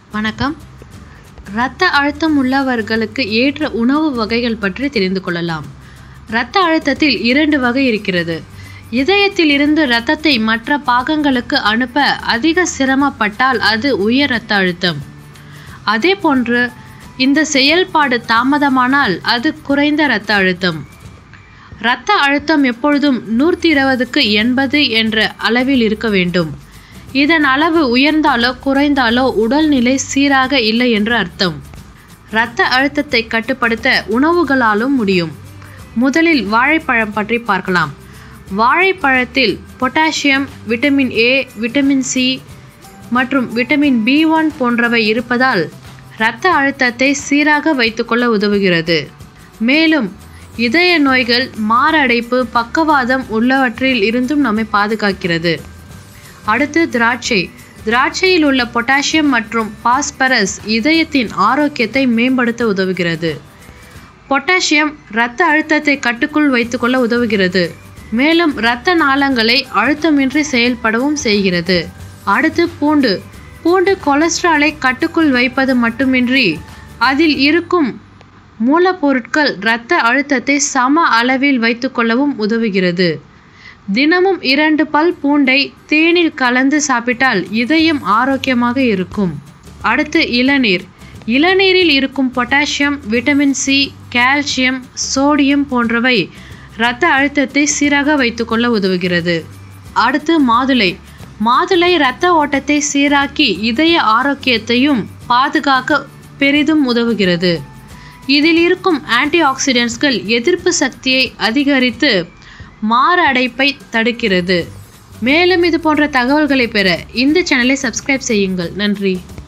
வணக்கம் இரத்த அழுத்தம் உள்ளவர்களுக்கு ஏற்ற உணவு வகைகள் பற்றி தெரிந்து கொள்ளலாம் இரத்த அழுத்தத்தில் இரண்டு வகை இருக்கிறது இதயத்தில் இருந்து இரத்தத்தை மற்ற பாகங்களுக்கு அனுப்ப அதிக சிரமப்பட்டால் அது உயர் இரத்த அழுத்தம் அதே போன்று இந்த செயல்பாடு தாமதமானால் அது குறைந்த இரத்த அழுத்தம் இரத்த அழுத்தம் எப்பொழுதும் நூற்றி இருபதுக்கு எண்பது என்ற அளவில் இருக்க வேண்டும் இதன் அளவு உயர்ந்தாலோ குறைந்தாலோ உடல்நிலை சீராக இல்லை என்று அர்த்தம் இரத்த அழுத்தத்தை கட்டுப்படுத்த உணவுகளாலும் முடியும் முதலில் வாழைப்பழம் பற்றி பார்க்கலாம் வாழைப்பழத்தில் potassium vitamin A vitamin C மற்றும் விட்டமின் பி ஒன் போன்றவை இருப்பதால் இரத்த அழுத்தத்தை சீராக வைத்துக்கொள்ள உதவுகிறது மேலும் இதய நோய்கள் மாரடைப்பு பக்கவாதம் உள்ளவற்றில் இருந்தும் நம்மை பாதுகாக்கிறது அடுத்து திராட்சை திராட்சையில் உள்ள பொட்டாசியம் மற்றும் பாஸ்பரஸ் இதயத்தின் ஆரோக்கியத்தை மேம்படுத்த உதவுகிறது பொட்டாசியம் இரத்த அழுத்தத்தை கட்டுக்குள் வைத்துக்கொள்ள உதவுகிறது மேலும் இரத்த நாளங்களை அழுத்தமின்றி செயல்படவும் செய்கிறது அடுத்து பூண்டு பூண்டு கொலஸ்ட்ராலை கட்டுக்குள் வைப்பது மட்டுமின்றி அதில் இருக்கும் மூலப்பொருட்கள் இரத்த அழுத்தத்தை சம அளவில் வைத்துக்கொள்ளவும் உதவுகிறது தினமும் இரண்டு பல் பூண்டை தேனில் கலந்து சாப்பிட்டால் இதயம் ஆரோக்கியமாக இருக்கும் அடுத்து இளநீர் இளநீரில் இருக்கும் potassium vitamin C calcium sodium போன்றவை இரத்த அழுத்தத்தை சீராக வைத்துக்கொள்ள உதவுகிறது அடுத்து மாதுளை மாதுளை இரத்த ஓட்டத்தை சீராக்கி இதய ஆரோக்கியத்தையும் பாதுகாக்க பெரிதும் உதவுகிறது இதில் இருக்கும் ஆன்டி ஆக்சிடென்ட்ஸ்கள் எதிர்ப்பு சக்தியை அதிகரித்து மாரடைப்பை தடுக்கிறது மேலும் இது போன்ற தகவல்களை பெற இந்த சேனலை சப்ஸ்கிரைப் செய்யுங்கள் நன்றி